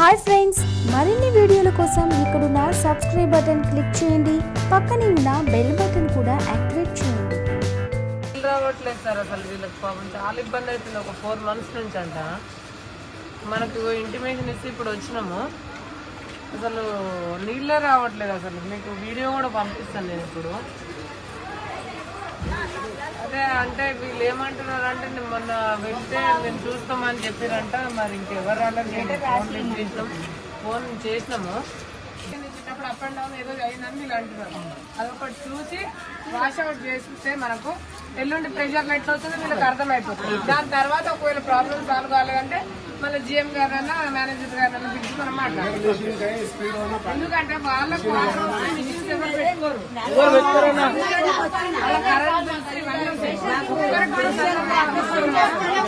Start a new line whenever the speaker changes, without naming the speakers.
Hi friends మరిన్ని వీడియోల కోసం ఇక్కడున్న సబ్స్క్రైబ్ బటన్ క్లిక్ చేయండి పక్కనే ఉన్న బెల్ బటన్ కూడా యాక్టివేట్ చేయండి
నీళ్ళు రావట్లేదు సార్ అసలు వీళ్ళకి పాపం చాలా ఇబ్బంది అవుతుంది ఒక ఫోర్ మంత్స్ నుంచి అంట మనకు ఇంటిమేషన్ ఇస్తే ఇప్పుడు వచ్చినాము అసలు నీళ్ళే రావట్లేదు అసలు మీకు వీడియో కూడా పంపిస్తాను నేను ఇప్పుడు అదే అంటే వీళ్ళు ఏమంటున్నారు అంటే నేను మొన్న వెళ్తే మేము చూస్తామని చెప్పారంట మరి ఇంకెవరు రాలేదు మేము ఫోన్ లిఫ్ట్ చేసినాం ఫోన్ చేసినాము ఇచ్చేటప్పుడు అప్ అండ్ డౌన్ ఏదో అయిందని వీళ్ళు అంటున్నారు అదొకటి చూసి వాష్ అవుట్ చేస్తే మనకు ఎల్లుండి ప్రెషర్ ఎట్లా అవుతుందో వీళ్ళకి అర్థమైపోతుంది దాని తర్వాత ఒకవేళ ప్రాబ్లమ్ సాల్వ్ కాలేదంటే మళ్ళీ జిఎం గారైనా మేనేజర్ గారైనా పిలిచి మనం మాట్లాడాలి ఎందుకంటే వాళ్ళకు మిషన్స్ ఎవరు పెట్టుకోరు వాళ్ళ కరెంట్ బిల్స్ ఇవన్నీ ఉంటాయి. ఎవరికి వాళ్ళు సరిగ్గా